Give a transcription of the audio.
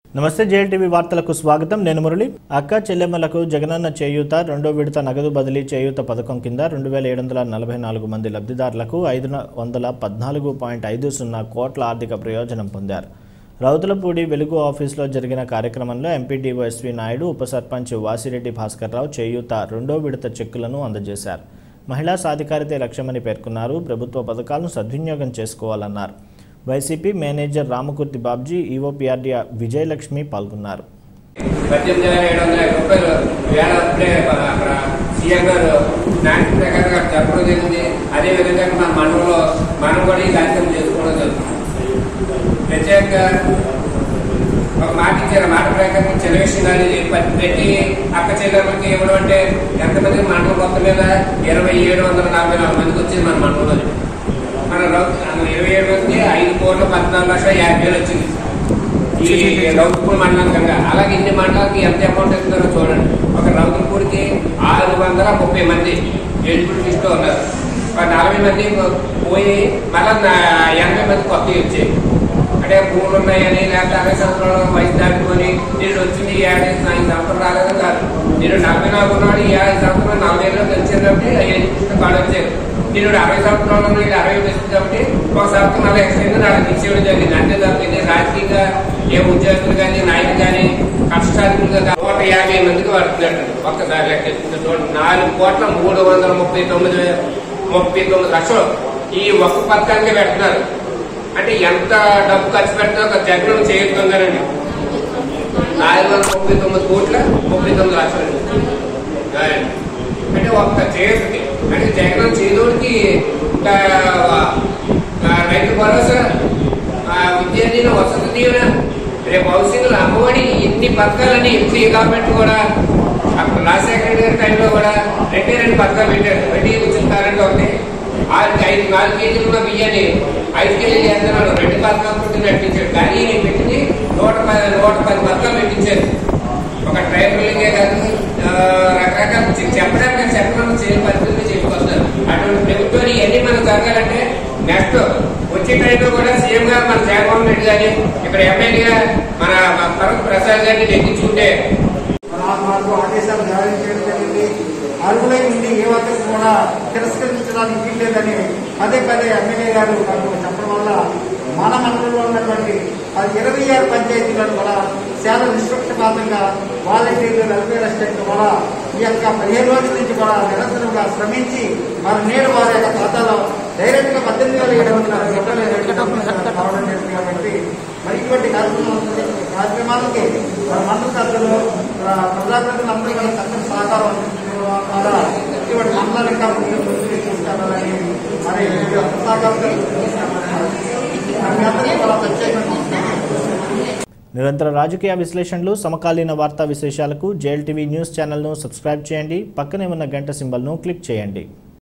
నమస్తే జేఎల్టీవీ వార్తలకు స్వాగతం నేను మురళి అక్క చెల్లెమ్మలకు జగనన్న చేయూత రెండో విడత నగదు బదిలీ చేయూత పథకం కింద రెండు వేల ఏడు వందల నలభై నాలుగు మంది లబ్ధిదారులకు ఐదు వందల పద్నాలుగు పాయింట్ ఐదు సున్నా కోట్ల ఆర్థిక ప్రయోజనం పొందారు రౌతులపూడి వెలుగు ఆఫీసులో జరిగిన కార్యక్రమంలో ఎంపీడీఓ ఎస్వి నాయుడు ఉప సర్పంచ్ వాసిరెడ్డి భాస్కర్రావు చేయూత రెండో విడత చెక్కులను అందజేశారు మహిళా సాధికారితే లక్ష్యమని పేర్కొన్నారు ప్రభుత్వ పథకాలను సద్వినియోగం చేసుకోవాలన్నారు YCP manager Ramakurthi Babji EOPRD Vijayalakshmi పాల్గొన్నారు పద్దెనిమిది వేల ఏడు వందల యాభై రూపాయలు వేల అప్పుడే అక్కడ సీఎం గారు నాటి ప్రకారంగా చెప్పడం జరిగింది అదే విధంగా మన మండలంలో మనం కూడా ఈ కార్యక్రమం చేసుకోవడం జరుగుతుంది ప్రత్యేకంగా ఒక మాట ఇచ్చారు మాట ప్రకారం చిన్న విషయం కాదు ఇది ప్రతి ప్రతి అక్క చెల్లెమ్మకి ఇవ్వడం అంటే ఎంతమంది మండలం మొత్తం మీద ఇరవై ఏడు వందల నలభై నాలుగు మందికి వచ్చింది మన మండలంలో మన రౌ- ఇరవై ఏడు మందికి ఐదు కోట్ల పద్నాలుగు లక్షల యాభై వేలు వచ్చింది ఈ రౌతుపూర్ మండలం కనుక అలాగే ఇన్ని మండలాలకి ఎంత అమౌంట్ ఇస్తున్నారో చూడండి ఒక రౌతుపూర్కి ఆరు వందల ముప్పై మంది ఎలిజిబుల్ లిస్ట్ ఉన్నారు ఒక నలభై మంది పోయి మళ్ళా నా- ఎనభై మంది కొత్తవి వచ్చాయి అంటే భూములు ఉన్నాయని లేకపోతే అరవై సంవత్సరాలు వయసు దాటుకొని నేను వచ్చింది ఈ ఏడాది ఐదు సంవత్సరాలు రాలేదు కాదు నేను నలభై నాలుగు ఉన్నాడు ఈ ఏడాది సంవత్సరం నలభై ఏళ్ళు వచ్చింది కాబట్టి ఎలిజిబిలిటీ కార్డు వచ్చారు నేను అరవై సంవత్సరాలు ఉన్నాడు అరవై వచ్చింది కాబట్టి ఒక సంవత్సరం అలా ఎక్స్టెండ్ నాకు తీసేయడం జరిగింది అంతే తప్పింది రాజకీయంగా ఏ ఉద్యోగులు కానీ నాయకులు కానీ కష్టాధికులుగా కాదు. నూట యాభై మందికి పడుతున్నట్టు ఒక్కసారి లెక్క ఎత్తుకుంటే చూడండి నాలుగు కోట్ల మూడు వందల ముప్పై తొమ్మిది వే- ముప్పై తొమ్మిది లక్షలు ఈ ఒక్క పథకానికి పెడుతున్నారు అంటే ఎంత డబ్బు ఖర్చు పెట్టినా ఒక జగన్ చేరుతుందనండి నాలుగు వందల ముప్పై తొమ్మిది కోట్ల ముప్పై తొమ్మిది లక్షలు గాయండి. అంటే ఒక్క చేతికి అంటే జగన్ చేదోడికి ఇంకా ఆ, రైతు భరోసా ఆ, విద్యా దీవెన వసతి దీవెన రేపు హౌసింగ్ అమ్మఒడి ఇన్ని పథకాలని ఎంపీ గవర్నమెంట్ కూడా అప్పుడు రాజశేఖర గారి టైంలో కూడా రెండే రెండు పథకాలు పెట్టారు వడ్డీ ఉచిత కరెంట్ ఒకటి ఆరు ఐదు నాలుగు కేజీలు ఉన్న బియ్యాన్ని ఐదు కేజీలు చేస్తున్నాడు రెండు పథకాలు పుట్టి నడిపించాడు కానీ ఈయన పెట్టింది నూట పది నూట పది పథకాలు పెట్టించారు ఒక ట్రైబల్గా కాదు ఆ, రకరకాల చె- చెప్పడానికి చెప్పడం చేయని పరిస్థితులు చెప్పుకొస్తారు అటువంటి ప్రభుత్వాన్ని ఇవన్నీ మనకు జరగాలంటే నెక్స్ట్ వచ్చే టైంలో కూడా సీఎం గారు మన జగన్మోహన్ రెడ్డి గారిని ఇక్కడ ఎమ్మెల్యేగా మన భరత్ ప్రసాద్ గారిని నెగ్గించుకుంటే నాకు మాకు ఆదేశాలు జారీ చేయడం జరిగింది అర్హులై ఉండి ఏ ఒక్కరికి కూడా తిరస్కరించడానికి వీల్లేదని పదే పదే ఎమ్మెల్యే గారు నాకు చెప్పడం వల్ల మన మండలంలో ఉన్నటువంటి అది ఇరవై ఆరు పంచాయతీలను కూడా చాలా నిష్పక్షపాతంగా వాలంటీర్లు వెల్ఫేర్ అసిస్టెంట్ కూడా ఈ యొక్క పదిహేను రోజుల నుంచి కూడా నిరంతరంగా శ్రమించి మరి నేడు వారి యొక్క ఖాతాలో డైరెక్ట్ గా పద్దెనిమిది వేల ఏడు వందల రూపాయలు రెడ్డి రావడం జరిగింది కాబట్టి మరి ఇటువంటి కార్యక్రమాలు కార్యక్రమాలకి మన మండల సభ్యులు ఆ, ప్రజాప్రతినిధులు అందరూ కూడా చక్కని సహకారం అందించడం ద్వారా ఇటువంటి మండలాలు ఇంకా ముందుకు ముందుకు తీసుకెళ్లాలని మరి ఈ యొక్క సహకారంతో మీ అందరికీ కూడా ప్రత్యేకంగా నిరంతర రాజకీయ విశ్లేషణలు సమకాలీన వార్తా విశేషాలకు జేఎల్టీవీ న్యూస్ ఛానల్ను సబ్స్క్రైబ్ చేయండి పక్కనే ఉన్న గంట సింబల్ను క్లిక్ చేయండి